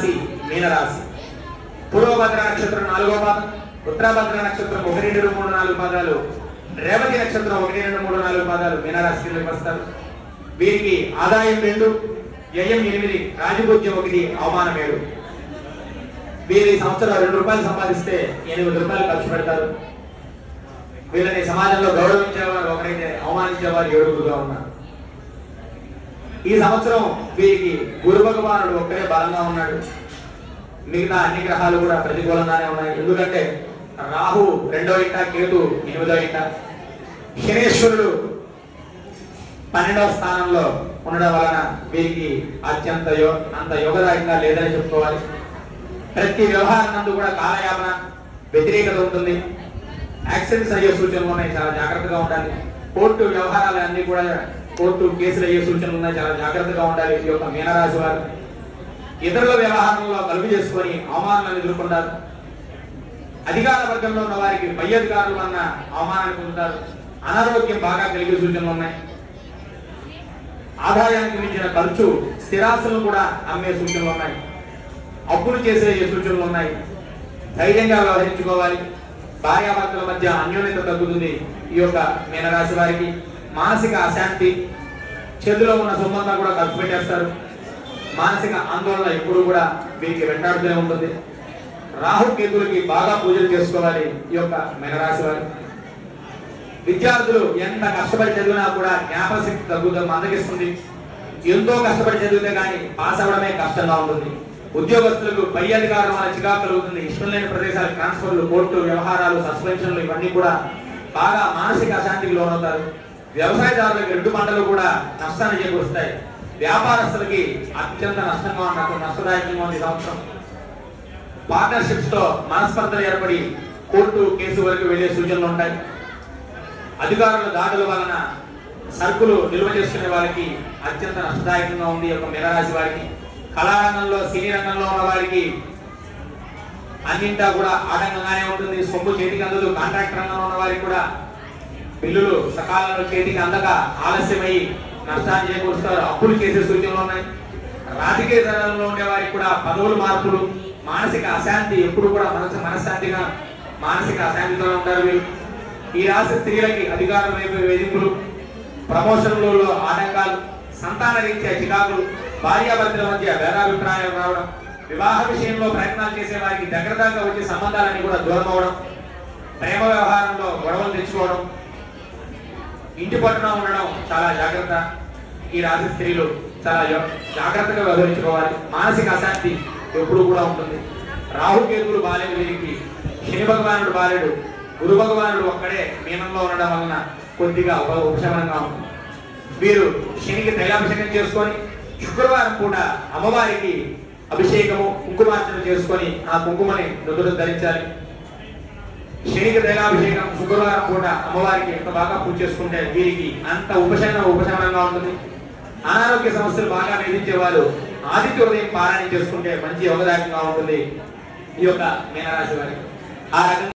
రాశి మీనరాశి పూర్వభద్ర నక్షత్రం నాలుగో పాదం ఉత్తరాభద్ర నక్షత్రం ఒకటి రెండు మూడు నాలుగు పాదాలు రేవతి నక్షత్రం ఒకటి రెండు మూడు నాలుగు పాదాలు మీనరాశి కిందకి వస్తారు వీరికి ఆదాయం రెండు వ్యయం ఎనిమిది రాజపూజ్యం ఒకటి అవమానం ఏడు వీరి సంవత్సరం రెండు రూపాయలు సంపాదిస్తే ఎనిమిది రూపాయలు ఖర్చు పెడతారు వీళ్ళని సమాజంలో గౌరవించేవారు ఒకరైతే అవమానించేవారు ఏడుగురుగా ఉన్నారు ఈ సంవత్సరం వీరికి గురు భగవానుడు ఒక్కడే బలంగా ఉన్నాడు మిగతా అన్ని గ్రహాలు కూడా ప్రతికూలంగానే ఉన్నాయి ఎందుకంటే రాహు రెండో ఇంట కేతు ఎనిమిదో ఇంట శనేశ్వరుడు పన్నెండవ స్థానంలో ఉండడం వలన వీరికి అత్యంత యో అంత యోగదాయకంగా లేదని చెప్పుకోవాలి ప్రతి వ్యవహారం నందు కూడా కాలయాపన వ్యతిరేకత ఉంటుంది యాక్సిడెంట్స్ అయ్యే సూచనలు ఉన్నాయి చాలా జాగ్రత్తగా ఉండాలి కోర్టు వ్యవహారాలు అన్ని కూడా కోర్టు కేసులు అయ్యే సూచనలు ఉన్నాయి చాలా జాగ్రత్తగా ఉండాలి ఈ యొక్క మీనరాశి వారు ఇతరుల వ్యవహారంలో కలుగు చేసుకొని అవమానాలను ఎదుర్కొంటారు అధికార వర్గంలో ఉన్న వారికి పై అధికారులు అన్న అవమానాన్ని పొందుతారు అనారోగ్యం బాగా కలిగే సూచనలు ఉన్నాయి ఆదాయానికి మించిన ఖర్చు స్థిరాస్తులను కూడా అమ్మే సూచనలు ఉన్నాయి అప్పులు చేసే సూచనలు ఉన్నాయి ధైర్యంగా వ్యవహరించుకోవాలి భార్యాభర్తల మధ్య అన్యోన్యత తగ్గుతుంది ఈ యొక్క మీనరాశి వారికి మానసిక అశాంతి చేతిలో ఉన్న సొమ్మంతా కూడా ఖర్చు పెట్టేస్తారు మానసిక ఆందోళన ఎప్పుడు కూడా వీరికి వెంటాడుతూనే ఉంటుంది రాహు కేతులకి బాగా పూజలు చేసుకోవాలి ఈ యొక్క మీనరాశి వారు విద్యార్థులు ఎంత కష్టపడి చదివినా కూడా జ్ఞాపశక్తి తగ్గుతుంది మందగిస్తుంది ఎంతో కష్టపడి చదివితే కానీ పాస్ అవ్వడమే కష్టంగా ఉంటుంది ఉద్యోగస్తులకు పై అధికారం వల్ల చికాకు కలుగుతుంది ఇష్టం లేని ప్రదేశాలు ట్రాన్స్ఫర్లు కోర్టు వ్యవహారాలు సస్పెన్షన్లు ఇవన్నీ కూడా బాగా మానసిక అశాంతికి లోనవుతారు వ్యవసాయదారులకు రెండు పంటలు కూడా నష్టాన్ని చేకూరుస్తాయి వ్యాపారస్తులకి అత్యంత నష్టంగా ఉన్నట్టు నష్టదాయకంగా ఉంది ఈ సంవత్సరం పార్ట్నర్షిప్స్ తో మనస్పర్ధలు ఏర్పడి కోర్టు కేసు వరకు వెళ్లే సూచనలు ఉంటాయి అధికారుల దాడుల వలన సరుకులు నిల్వ చేసుకునే వారికి అత్యంత నష్టదాయకంగా ఉంది ఈ యొక్క మీనరాశి వారికి కళారంగంలో సినీ రంగంలో ఉన్న వారికి అన్నింటా కూడా ఆటంకంగానే ఉంటుంది సొమ్ము చేతికి అందదు కాంట్రాక్ట్ రంగంలో ఉన్న వారికి కూడా బిల్లులు సకాలంలో చేతికి అందక ఆలస్యమై నష్టాన్ని చేకూరుస్తారు అప్పులు చేసే సూచనలు ఉన్నాయి రాజకీయ రంగంలో ఉండే వారికి కూడా పదవులు మార్పులు మానసిక అశాంతి ఎప్పుడు కూడా మనసు మనశ్శాంతిగా మానసిక అశాంతితో ఉంటారు వీరు ఈ రాశి స్త్రీలకి అధికారుల వైపు వేధింపులు ప్రమోషన్లలో ఆటంకాలు సంతాన రీత్యా చికాకులు భార్యాభర్తల మధ్య భేదాభిప్రాయాలు రావడం వివాహ విషయంలో ప్రయత్నాలు చేసే వారికి దగ్గర దాకా వచ్చే సంబంధాలన్నీ కూడా దూరం అవడం ప్రేమ వ్యవహారంలో గొడవలు తెచ్చుకోవడం ఇంటి పట్టున ఉండడం చాలా జాగ్రత్త ఈ రాశి స్త్రీలు చాలా జా- జాగ్రత్తగా వ్యవహరించుకోవాలి మానసిక అశాంతి ఎప్పుడు కూడా ఉంటుంది రాహుకేతులు బాలేడు వీరికి శని భగవానుడు బాలేడు గురు భగవానుడు ఒక్కడే మీనంలో ఉండడం వలన కొద్దిగా ఉప ఉపశమనంగా ఉంటుంది వీరు శనికి తైలాభిషేకం చేసుకొని శుక్రవారం పూట అమ్మవారికి అభిషేకము కుంకుమార్చన చేసుకొని ఆ కుంకుమని నుదురు ధరించాలి శనికి తైలాభిషేకం శుక్రవారం పూట అమ్మవారికి ఎంత బాగా పూజ చేసుకుంటే వీరికి అంత ఉపశమనం ఉపశమనంగా ఉంటుంది అనారోగ్య సమస్యలు బాగా వేధించే వారు ఆదిత్య ఉదయం పారాయణ చేసుకుంటే మంచి యోగదాయకంగా ఉంటుంది ఈ యొక్క మీనరాశి వారికి ఆ రకంగా